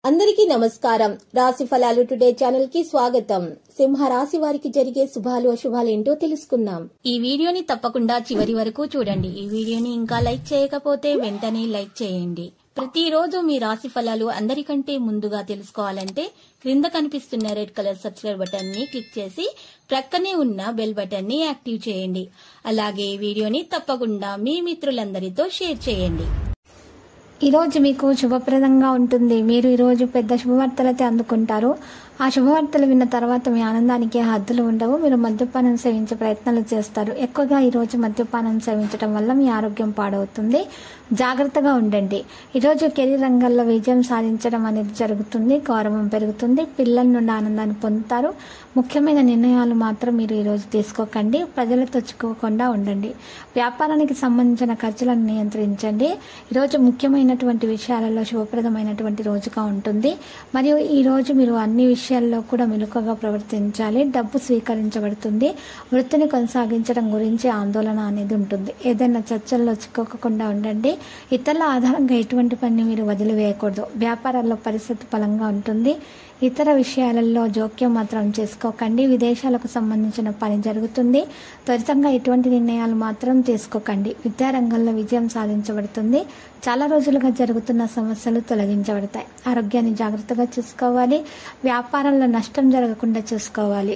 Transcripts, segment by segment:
అందరికీ నమస్కారం రాశి ఫలాలు టుడే ఛానల్ కి స్వాగతం సింహ రాశి వారికి జరిగే శుభాలు అశుభాలు ఏంటో తెలుసుకుందాం ఈ వీడియోని తప్పకుండా చివరి వరకు చూడండి ఈ వీడియోని ఇంకా లైక్ చేయకపోతే వెంటనే లైక్ చేయండి ప్రతిరోజు మీ రాశి ఫలాలు అందరికంటే ముందుగా తెలుసుకోవాలంటే క్రింద కనిపిస్తున్న రెడ్ కలర్ సబ్స్క్రైబ్ బటన్ ని క్లిక్ చేసి ప్రక్కనే ఉన్న బెల్ బటన్ ని యాక్టివ్ చేయండి అలాగే ఈ వీడియోని తప్పకుండా మీ మిత్రులందరితో షేర్ చేయండి ఈరోజు మీకు శుభప్రదంగా ఉంటుంది మీరు ఈరోజు పెద్ద శుభవార్తలైతే అందుకుంటారు ఆ శుభవార్తలు విన్న తర్వాత మీ ఆనందానికి హద్దులు ఉండవు మీరు మద్యపానం సేవించే ప్రయత్నాలు చేస్తారు ఎక్కువగా ఈరోజు మద్యపానం సేవించడం వల్ల మీ ఆరోగ్యం పాడవుతుంది జాగ్రత్తగా ఉండండి ఈరోజు కెరీర్ రంగంలో విజయం సాధించడం అనేది జరుగుతుంది గౌరవం పెరుగుతుంది పిల్లల నుండి ఆనందాన్ని పొందుతారు ముఖ్యమైన నిర్ణయాలు మాత్రం మీరు ఈరోజు తీసుకోకండి ప్రజలతో చిక్కుకోకుండా ఉండండి వ్యాపారానికి సంబంధించిన ఖర్చులను నియంత్రించండి ఈరోజు ముఖ్యమైనటువంటి విషయాలలో శుభప్రదమైనటువంటి రోజుగా ఉంటుంది మరియు ఈరోజు మీరు అన్ని విషయాల్లో కూడా మెలకుగా ప్రవర్తించాలి డబ్బు స్వీకరించబడుతుంది వృత్తిని కొనసాగించడం గురించి ఆందోళన అనేది ఉంటుంది ఏదైనా చర్చల్లో చిక్కుకోకుండా ఉండండి ఇతరుల ఆధారంగా ఎటువంటి పని మీరు వదిలివేయకూడదు వ్యాపారాల్లో పరిస్థితి బలంగా ఉంటుంది ఇతర విషయాలలో జోక్యం మాత్రం చేసుకోకండి విదేశాలకు సంబంధించిన పని జరుగుతుంది త్వరితంగా ఎటువంటి నిర్ణయాలు మాత్రం తీసుకోకండి విద్యారంగంలో విజయం సాధించబడుతుంది చాలా రోజులుగా జరుగుతున్న సమస్యలు తొలగించబడతాయి ఆరోగ్యాన్ని జాగ్రత్తగా చూసుకోవాలి వ్యాపారంలో నష్టం జరగకుండా చూసుకోవాలి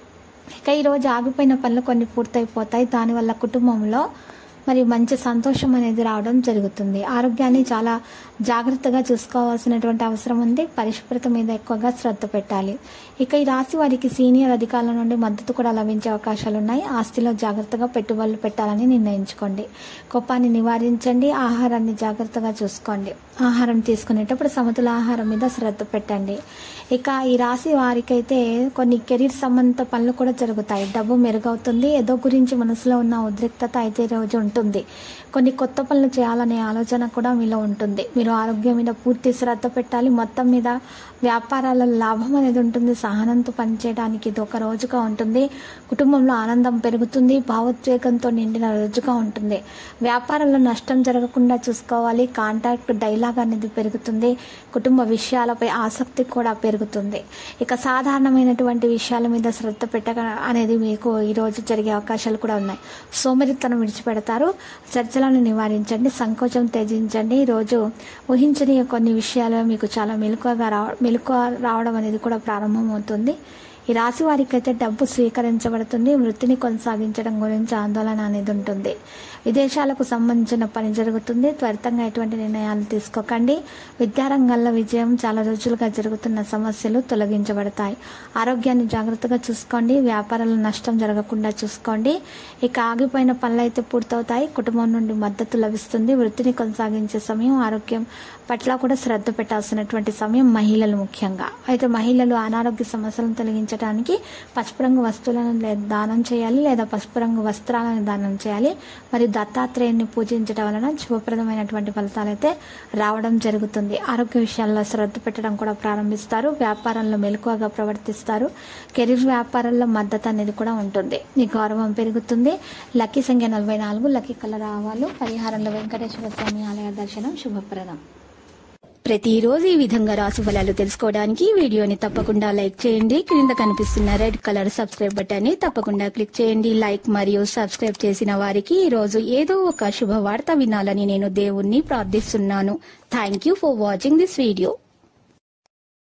ఇక ఈరోజు ఆగిపోయిన పనులు కొన్ని పూర్తయిపోతాయి దానివల్ల కుటుంబంలో మరి మంచి సంతోషం అనేది రావడం జరుగుతుంది ఆరోగ్యాన్ని చాలా జాగ్రత్తగా చూసుకోవాల్సినటువంటి అవసరం ఉంది పరిశుభ్రత మీద ఎక్కువగా శ్రద్ధ పెట్టాలి ఇక ఈ రాశి వారికి సీనియర్ అధికారుల నుండి మద్దతు కూడా లభించే అవకాశాలు ఉన్నాయి ఆస్తిలో జాగ్రత్తగా పెట్టుబడులు పెట్టాలని నిర్ణయించుకోండి కోపాన్ని నివారించండి ఆహారాన్ని జాగ్రత్తగా చూసుకోండి ఆహారం తీసుకునేటప్పుడు సమతుల ఆహారం మీద శ్రద్ధ పెట్టండి ఇక ఈ రాశి వారికైతే కొన్ని కెరీర్ సంబంధిత పనులు కూడా జరుగుతాయి డబ్బు మెరుగవుతుంది ఏదో గురించి మనసులో ఉన్న ఉద్రిక్తత అయితే ఈ రోజు ఉంటుంది కొన్ని కొత్త పనులు చేయాలనే ఆలోచన కూడా మీలో ఉంటుంది మీరు ఆరోగ్యం మీద పూర్తి శ్రద్ధ పెట్టాలి మొత్తం మీద వ్యాపారాలలో లాభం అనేది ఉంటుంది సహనంతో పనిచేయడానికి ఇది ఒక రోజుగా ఉంటుంది కుటుంబంలో ఆనందం పెరుగుతుంది భావోద్వేగంతో నిండిన రోజుగా ఉంటుంది వ్యాపారంలో నష్టం జరగకుండా చూసుకోవాలి కాంటాక్ట్ డైలాగ్ అనేది పెరుగుతుంది కుటుంబ విషయాలపై ఆసక్తి కూడా పెరుగుతుంది ఇక సాధారణమైనటువంటి విషయాల మీద శ్రద్ధ పెట్టక అనేది మీకు ఈరోజు జరిగే అవకాశాలు కూడా ఉన్నాయి సోమరితనం విడిచిపెడతారు చర్చలను నివారించండి సంకోచం త్యజించండి ఈరోజు ఊహించని కొన్ని విషయాలు మీకు చాలా మెలకువగా రావ మెలకువ రావడం అనేది కూడా ప్రారంభమవుతుంది ఈ రాశి వారికి అయితే డబ్బు స్వీకరించబడుతుంది వృత్తిని కొనసాగించడం గురించి ఆందోళన అనేది ఉంటుంది విదేశాలకు సంబంధించిన పని జరుగుతుంది త్వరితంగా ఎటువంటి నిర్ణయాలు తీసుకోకండి విద్యారంగంలో విజయం చాలా రోజులుగా జరుగుతున్న సమస్యలు తొలగించబడతాయి ఆరోగ్యాన్ని జాగ్రత్తగా చూసుకోండి వ్యాపారంలో నష్టం జరగకుండా చూసుకోండి ఇక ఆగిపోయిన పనులు అయితే పూర్తవుతాయి కుటుంబం నుండి మద్దతు లభిస్తుంది వృత్తిని కొనసాగించే సమయం ఆరోగ్యం పట్ల కూడా శ్రద్ధ పెట్టాల్సినటువంటి సమయం మహిళలు ముఖ్యంగా అయితే మహిళలు అనారోగ్య సమస్యలను తొలగించడానికి పసుపు రంగు వస్తువులను లే- దానం చేయాలి లేదా పసుపు రంగు వస్త్రాలను దానం చేయాలి మరియు దత్తాత్రేయుని పూజించడం వలన శుభప్రదమైనటువంటి ఫలితాలు అయితే రావడం జరుగుతుంది ఆరోగ్య విషయాల్లో శ్రద్ధ పెట్టడం కూడా ప్రారంభిస్తారు వ్యాపారంలో మెలకువగా ప్రవర్తిస్తారు కెరీర్ వ్యాపారంలో మద్దతు అనేది కూడా ఉంటుంది మీ గౌరవం పెరుగుతుంది లక్కీ సంఖ్య నలభై నాలుగు లక్కీ కలర్ ఆవాలు పరిహారంలో వెంకటేశ్వర స్వామి ఆలయ దర్శనం శుభప్రదం ప్రతిరోజు ఈ విధంగా రాశి ఫలాలు తెలుసుకోవడానికి ఈ వీడియోని తప్పకుండా లైక్ చేయండి క్రింద కనిపిస్తున్న రెడ్ కలర్ సబ్స్క్రైబ్ బటన్ ని తప్పకుండా క్లిక్ చేయండి లైక్ మరియు సబ్స్క్రైబ్ చేసిన వారికి ఈ రోజు ఏదో ఒక శుభవార్త వినాలని నేను దేవుణ్ణి ప్రార్థిస్తున్నాను thank you for watching this video